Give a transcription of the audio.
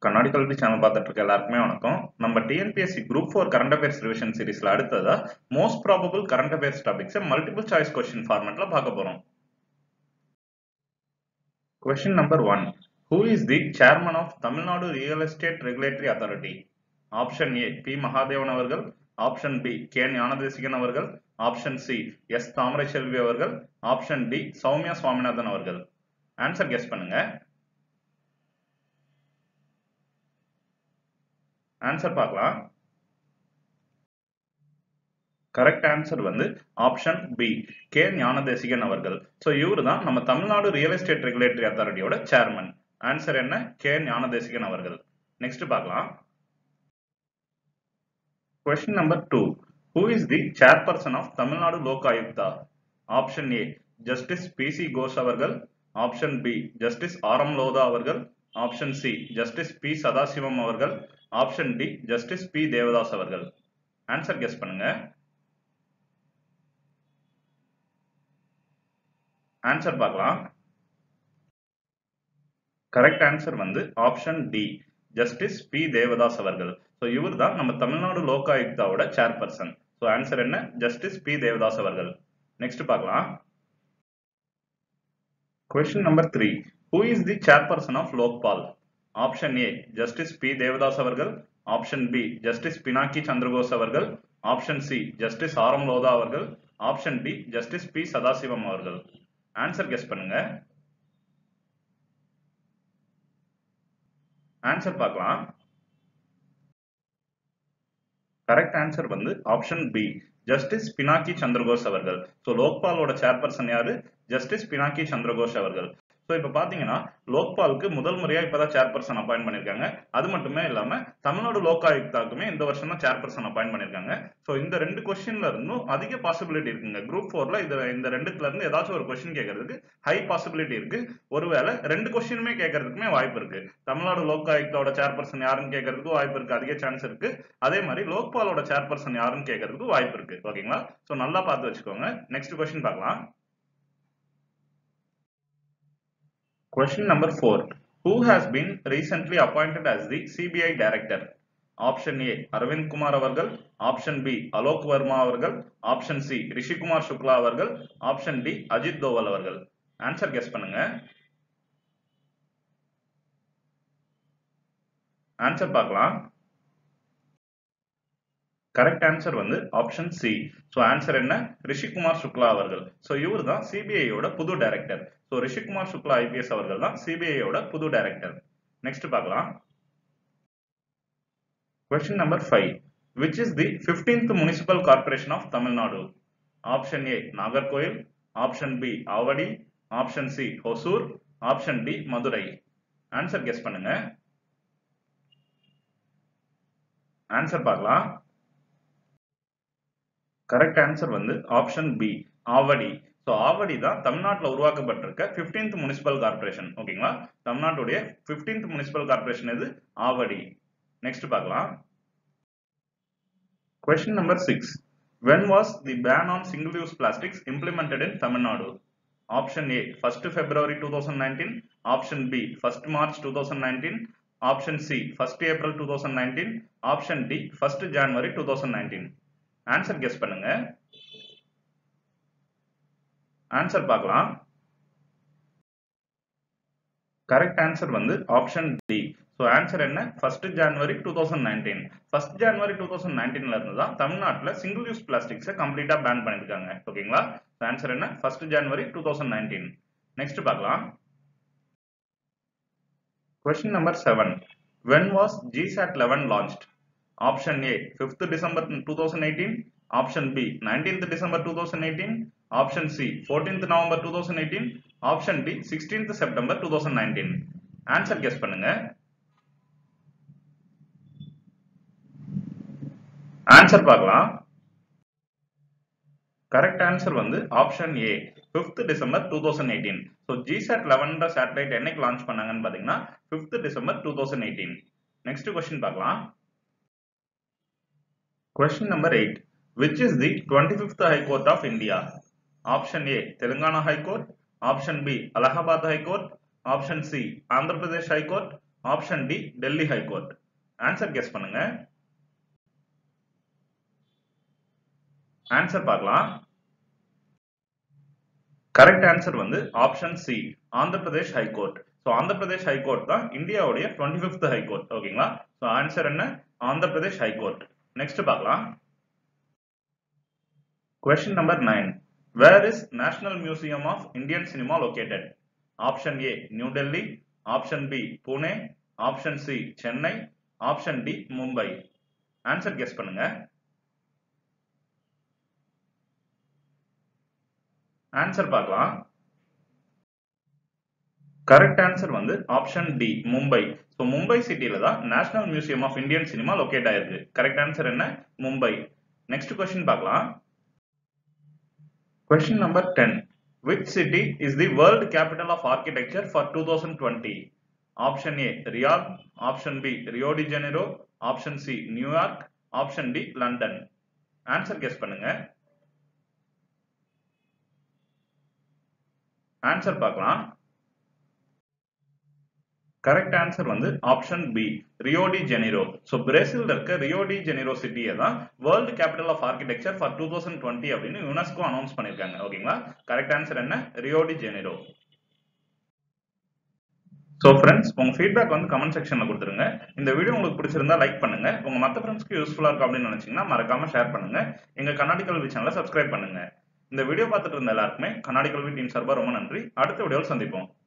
கண்ணாடி கல்வி சேனல் பார்த்துட்டு இருக்க எல்லாருக்குமே வணக்கம் நம்ம TNPSC group four current affairs revision சீரிஸ்ல அடுத்ததா most probable current affairs topics multiple choice question ஃபார்மேட்ல பார்க்க போறோம் question number one who is the chairman of Tamil Nadu real estate regulatory authority option A B Mahadevan அவர்கள் ஆப்ஷன் பி கே ஞானதேசிகன் அவர்கள் option C S Thamarai Selvi அவர்கள் option D Soumya Swaminathan அவர்கள் answer guess பண்ணுங்க answer பார்க்கலாம் correct answer வந்து ஆப்ஷன் பி கே ஞானதேசிகன் அவர்கள் so இவர் தான் நம்ம தமிழ்நாடு ரியல் எஸ்டேட் ரெகுலேட்டரி அத்தாரிட்டியோட சேர்மன் ஆன்சர் என்ன கே ஞானதேசிகன் அவர்கள் நெக்ஸ்ட் பார்க்கலாம் question number two who is the chairperson of Tamil Nadu Lok Ayukta option A justice P C Ghosh அவர்கள் option B justice R M Lodha அவர்கள் option C justice P Sathasivam அவர்கள் option D justice P Devadas அவர்கள் answer guess பண்ணுங்க answer பார்க்கலாம் correct answer வந்து option D justice P Devadas அவர்கள் so இவர் தான் நம்ம தமிழ்நாடு லோகாயுக்தாவோட சேர்பர்சன் ஸோ ஆன்சர் என்ன ஜஸ்டிஸ் பி தேவதாஸ் அவர்கள் நெக்ஸ்ட் பார்க்கலாம் question number three who is the chairperson of Lokpal option A justice P Devadas அவர்கள் option B justice Pinaki Chandra Ghosh அவர்கள் option C justice R M Lodha அவர்கள் option D justice P Sathasivam அவர்கள் ஆன்சர் கெஸ் பண்ணுங்க answer பார்க்கலாம் correct answer வந்து option B justice Pinaki Chandra Ghosh அவர்கள் so லோக்பாலோட chairperson யாரு ஜஸ்டிஸ் பினாக்கி சந்திரகோஷ் அவர்கள் ஸோ இப்போ பார்த்தீங்கன்னா லோக்பாலுக்கு முதல் முறையாக இப்போதான் சேர்பர்சன் அப்பாயிண்ட் பண்ணியிருக்காங்க அது மட்டுமே இல்லாமல் தமிழ்நாடு லோகாயுக்தாக்குமே இந்த வருஷம் தான் சேர்பர்சன் அப்பாயிண்ட் பண்ணியிருக்காங்க ஸோ இந்த ரெண்டு கொஸ்டின்ல இருந்தும் அதிக பாசிபிலிட்டி இருக்குங்க குரூப் ஃபோர்ல இது இந்த ரெண்டுத்துல இருந்து ஏதாச்சும் ஒரு கொஸ்டின் கேட்கறதுக்கு ஹை பாசிபிலிட்டி இருக்கு ஒருவேளை ரெண்டு கொஸ்டினுமே கேட்கறதுக்குமே வாய்ப்பு இருக்கு தமிழ்நாடு லோகாயுக்தாவோட சேர்பர்சன் யாருன்னு கேட்கறதுக்கு வாய்ப்பு இருக்கு அதிக சான்ஸ் இருக்கு அதே மாதிரி லோக்பாலோட சேர்பர்சன் யாருன்னு கேட்கறதுக்கு வாய்ப்பு இருக்கு ஓகேங்களா ஸோ நல்லா பார்த்து வச்சுக்கோங்க நெக்ஸ்ட் கொஸ்டின் பார்க்கலாம் Question number 4. Who has been recently appointed as the CBI director? Option A Arvind Kumar அவர்கள் ஆப்ஷன் பி அலோக் வர்மா அவர்கள் ஆப்ஷன் சி ரிஷிகுமார் சுக்லா அவர்கள் ஆப்ஷன் டி அஜித் தோவல் அவர்கள் ஆன்சர் கெஸ் பண்ணுங்க ஆன்சர் பார்க்கலாம் கரெக்ட் ஆன்சர் வந்து ஆப்ஷன் சி ஸோ ஆன்சர் என்ன ரிஷிகுமார் சுக்லா அவர்கள் ஸோ இவர் தான் சிபிஐயோட புது director so Rishi Kumar Shukla IPS அவர்கள் தான் சிபிஐயோட புது டைரக்டர் நெக்ஸ்ட் பார்க்கலாம் question number five which is the fifteenth municipal corporation of Tamil Nadu option A Nagercoil option B Avadi option C Hosur option D Madurai answer guess பண்ணுங்க ஆன்சர் பார்க்கலாம் கரெக்ட் ஆன்சர் வந்து option B Avadi so Avadi தான் தமிழ்நாட்டில் உருவாக்கப்பட்டிருக்க பிப்டீன்த் முனிசிபல் கார்பரேஷன் ஓகேங்களா தமிழ்நாட்டுடைய fifteenth municipal corporation எது Avadi next பார்க்கலாம் question number six when was the ban on single use plastics implemented in Tamil Nadu option A first February two thousand nineteen option B first March two thousand nineteen option C first April two thousand nineteen option D first January two thousand nineteen answer guess பண்ணுங்க answer பார்க்கலாம் correct answer வந்து option D so answer என்ன first January two thousand nineteen first January two thousand நைன்டீன்ல இருந்து தான் தமிழ்நாட்டில் single use பிளாஸ்டிக்ஸை கம்ப்ளீட்டா pan பண்ணிருக்காங்க ஓகேங்களா ஆன்சர் என்ன first January two thousand nineteen next பார்க்கலாம் question number seven when was GSAT eleven launched option A fifth December two thousand eighteen option B nineteenth December two thousand eighteen option C fourteenth November two thousand eighteen option D sixteenth September two thousand nineteen answer guess பண்ணுங்க answer பார்க்கலாம் correct answer வந்து option A fifth December two thousand eighteen so GSAT லெவன்ற satellite என்னைக்கு launch பண்ணாங்கன்னு பார்த்தீங்கன்னா fifth December two thousand eighteen next question பார்க்கலாம் Question number 8. Which is the 25th High Court of India? Option A. Telangana High Court. Option B. Allahabad High Court. Option C. Andhra Pradesh High Court. Option D Delhi high court answer guess பண்ணுங்க answer பார்க்கலாம் correct answer வந்து option C Andhra Pradesh high court so Andhra Pradesh high court தான் இந்தியாவுடைய twenty fifth high court ஓகேங்களா so answer என்ன Andhra Pradesh high court next பார்க்கலாம் question number nine where is national museum of Indian cinema located option A new Delhi option B Pune option C Chennai option D Mumbai answer guess பண்ணுங்க answer பார்க்கலாம் correct answer வந்து option D Mumbai so Mumbai சிட்டியில தான் national museum of Indian cinema locate ஆயிருக்கு correct answer என்ன Mumbai next question பார்க்கலாம் question number ten which city is the world capital of architecture for two thousand twenty option A Riyadh option B Rio de Janeiro option C New York option D London answer guess பண்ணுங்க answer பார்க்கலாம் correct answer வந்து option B Rio de Janeiro so Brazil இருக்க Rio de Janeiro சிட்டியை தான் world capital of architecture for two thousand twenty அப்படின்னு UNESCO announce பண்ணியிருக்காங்க ஓகேங்களா correct answer என்ன ரியோடி ஜெனிரோ ஸோ ஃப்ரெண்ட்ஸ் உங்க ஃபீட்பேக் வந்து கமெண்ட் செக்ஷன்ல கொடுத்துருங்க இந்த வீடியோ உங்களுக்கு பிடிச்சிருந்தா லைக் பண்ணுங்க உங்க மற்ற ஃப்ரெண்ட்ஸ்க்கு யூஸ்ஃபுல்லா இருக்கும் அப்படின்னு நினைச்சீங்கன்னா மறக்காம ஷேர் பண்ணுங்க எங்க கண்ணாடி கல்வி சேனலை சப்ஸ்கிரைப் பண்ணுங்க இந்த வீடியோ பார்த்துட்டு இருந்த எல்லாருக்குமே கண்ணாடி கல்வி டீம் சார்பா ரொம்ப நன்றி அடுத்த வீடியோவில் சந்திப்போம்